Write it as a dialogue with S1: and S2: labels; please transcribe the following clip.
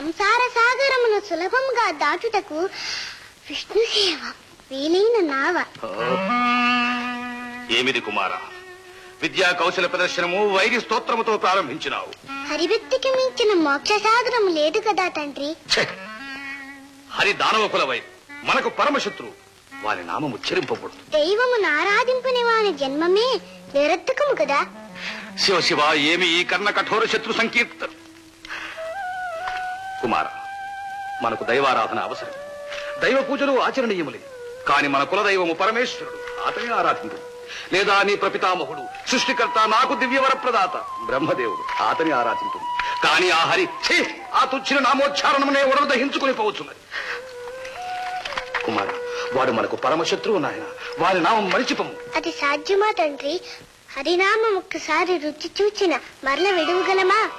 S1: సంసార సాగరమును సులభంగా దాటుటకు విష్ణు సేవ వీలైన నావ
S2: ఏమిది కుమార విద్యా కౌశల ప్రదర్శనము వైరి స్తోత్రముతో ప్రారంభించినావు
S1: హరిభక్తికి మించిన మోక్ష సాగరము లేదు కదా తండ్రి
S2: ఛే! హరి దానవ కులవై మనకు పరమశత్రు వారి నామం ఉచ్చరింపకూడదు
S1: దైవమును ఆరాధింపని వాని జన్మమే నిరర్థకము కదా
S2: శివ శివ ఏమి ఈ కర్ణ కఠోర శత్రు సంకీర్తన కుమార మనకు దైవారాధన అవసరం దైవ పూజలు ఆచరణీయములే కాని మన కులదైవము పరమేశ్వరుడు అతని ఆరాధించు లేదా నీ ప్రపితామహుడు సృష్టికర్త నాకు దివ్యవర ప్రదాత బ్రహ్మదేవుడు అతని ఆరాధించు కాని ఆ హరి ఛీ, ఆ తుచ్చిన నామోచ్చారణమునే ఒడలు దహించుకుని పోవచ్చున్నది కుమార వాడు మనకు పరమశత్రువు నాయన వారి నామం మరిచిపము
S1: అది సాధ్యమా తండ్రి హరినామం ఒక్కసారి రుచి చూచిన మరల విడువగలమా